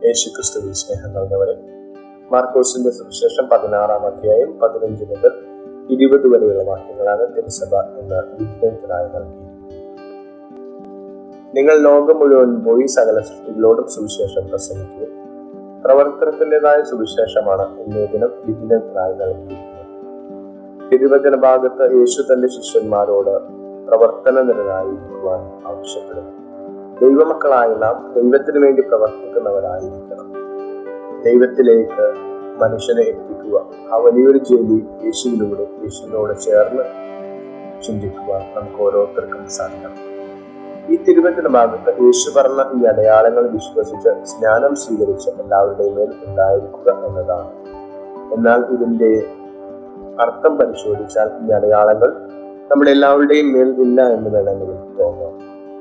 യേശുക്രിസ്തുവിൽ സ്നേഹം നിറഞ്ഞവരെ മാർക്കോസിന്റെ സുവിശേഷം പതിനാറാം അധ്യായം പതിനഞ്ച് മുതൽ ഇരുപത് വരെയുള്ള വാക്യങ്ങളാണ് തിരുസഭ എന്ന വിജ്ഞാനത്തിനായി നൽകിയിരിക്കുന്നത് നിങ്ങൾ ലോകം മുഴുവൻ പോയി സകല സൃഷ്ടികളോടും സുവിശേഷം പ്രസംഗിക്കുക പ്രവർത്തനത്തിൻ്റെതായ സുവിശേഷമാണ് ഇന്നേ ദിനം വിജ്ഞാനത്തിനായി നൽകിയിരിക്കുന്നത് തിരുവചന ഭാഗത്ത് യേശു തന്റെ ശിഷ്യന്മാരോട് പ്രവർത്തന നിരനായിരിക്കുവാൻ ആവശ്യപ്പെടുന്നു ദൈവമക്കളായ നാം ദൈവത്തിന് വേണ്ടി പ്രവർത്തിക്കുന്നവരായിരിക്കണം ദൈവത്തിലേക്ക് മനുഷ്യനെ എത്തിക്കുക ആ വലിയൊരു ജോലി യേശുവിലൂടെ യേശുവിനോട് ചേർന്ന് ചിന്തിക്കുവാൻ നമുക്ക് ഓരോരുത്തർക്കും സാധിക്കണം ഈ തിരുവചന ഭാഗത്ത് യേശു പറഞ്ഞ ഈ അടയാളങ്ങൾ വിശ്വസിച്ച് സ്നാനം സ്വീകരിച്ച എല്ലാവരുടെയും മേൽ ഉണ്ടായിരിക്കുക എന്നതാണ് എന്നാൽ ഇതിന്റെ അർത്ഥം പരിശോധിച്ചാൽ ഈ അടയാളങ്ങൾ നമ്മുടെ എല്ലാവരുടെയും മേൽ ഇല്ല എന്ന് വേണമെങ്കിൽ തോന്നാം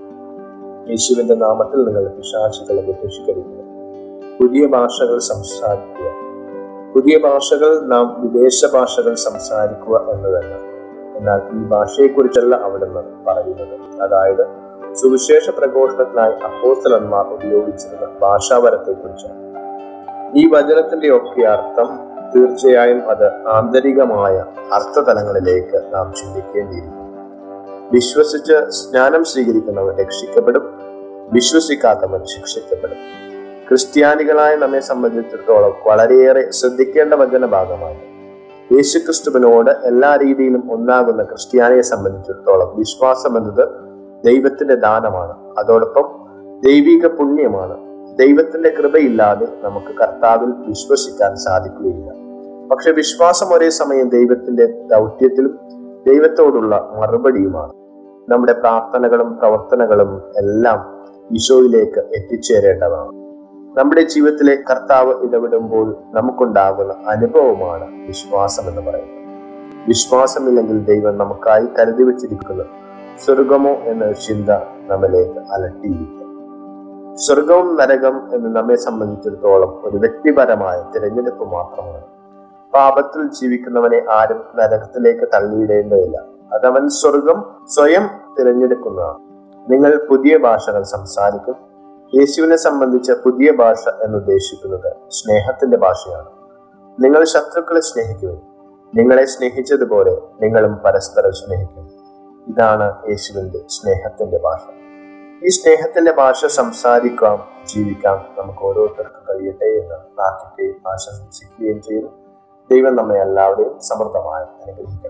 യേശുവിന്റെ നാമത്തിൽ നിങ്ങൾ പിശാചുകളെ ബഹിഷ്കരിക്കുക പുതിയ ഭാഷകൾ സംസാരിക്കുക പുതിയ ഭാഷകൾ നാം വിദേശ ഭാഷകൾ സംസാരിക്കുക എന്നതല്ല എന്നാൽ ഈ ഭാഷയെക്കുറിച്ചല്ല അവിടുന്ന് പറയുന്നത് അതായത് സുവിശേഷ പ്രഘോഷണത്തിനായി അപ്പോസ്തലന്മാർ ഉപയോഗിച്ചിരുന്ന ഭാഷാപരത്തെക്കുറിച്ചാണ് ഈ വചനത്തിന്റെ ഒക്കെ അർത്ഥം തീർച്ചയായും അത് ആന്തരികമായ അർത്ഥതലങ്ങളിലേക്ക് നാം ചിന്തിക്കേണ്ടിയിരിക്കും വിശ്വസിച്ച് സ്നാനം സ്വീകരിക്കുന്നവൻ രക്ഷിക്കപ്പെടും വിശ്വസിക്കാത്തവൻ ശിക്ഷിക്കപ്പെടും ക്രിസ്ത്യാനികളായ നമ്മെ സംബന്ധിച്ചിടത്തോളം വളരെയേറെ ശ്രദ്ധിക്കേണ്ട വചന ഭാഗമാണ് യേശുക്രിസ്തുവിനോട് എല്ലാ രീതിയിലും ഒന്നാകുന്ന ക്രിസ്ത്യാനിയെ സംബന്ധിച്ചിടത്തോളം വിശ്വാസം എന്നത് ദൈവത്തിന്റെ ദാനമാണ് അതോടൊപ്പം ദൈവിക പുണ്യമാണ് ദൈവത്തിന്റെ കൃപയില്ലാതെ നമുക്ക് കർത്താവിൽ വിശ്വസിക്കാൻ സാധിക്കുകയില്ല പക്ഷെ വിശ്വാസം ഒരേ സമയം ദൈവത്തിന്റെ ദൗത്യത്തിലും ദൈവത്തോടുള്ള മറുപടിയുമാണ് നമ്മുടെ പ്രാർത്ഥനകളും പ്രവർത്തനങ്ങളും എല്ലാം ഈശോയിലേക്ക് എത്തിച്ചേരേണ്ടതാണ് നമ്മുടെ ജീവിതത്തിലെ കർത്താവ് ഇടപെടുമ്പോൾ നമുക്കുണ്ടാകുന്ന അനുഭവമാണ് വിശ്വാസം എന്ന് പറയുന്നത് വിശ്വാസമില്ലെങ്കിൽ ദൈവം നമുക്കായി കരുതി വെച്ചിരിക്കുന്നു സ്വർഗമോ എന്ന ചിന്ത നമ്മിലേക്ക് അലട്ടിയിരിക്കും സ്വർഗവും നരകം എന്ന് നമ്മെ സംബന്ധിച്ചിടത്തോളം ഒരു വ്യക്തിപരമായ തിരഞ്ഞെടുപ്പ് മാത്രമാണ് പാപത്തിൽ ജീവിക്കുന്നവനെ ആരും നരകത്തിലേക്ക് തള്ളിയിടേണ്ടതില്ല അതവൻ സ്വർഗം സ്വയം തിരഞ്ഞെടുക്കുന്നതാണ് നിങ്ങൾ പുതിയ ഭാഷകൾ സംസാരിക്കും യേശുവിനെ സംബന്ധിച്ച പുതിയ ഭാഷ എന്നുദ്ദേശിക്കുന്നത് സ്നേഹത്തിന്റെ ഭാഷയാണ് നിങ്ങൾ ശത്രുക്കളെ സ്നേഹിക്കുവിൻ നിങ്ങളെ സ്നേഹിച്ചതുപോലെ നിങ്ങളും പരസ്പരം സ്നേഹിക്കും ഇതാണ് യേശുവിന്റെ സ്നേഹത്തിന്റെ ഭാഷ ഈ സ്നേഹത്തിന്റെ ഭാഷ സംസാരിക്കാം ജീവിക്കാം നമുക്ക് ഓരോരുത്തർക്കും കഴിയട്ടെ എന്ന് പ്രാർത്ഥിക്കുകയും ആശംസിക്കുകയും ചെയ്യുന്നു ദൈവം നമ്മെ എല്ലാവരെയും സമൃദ്ധമായി അനുഗ്രഹിക്കട്ടെ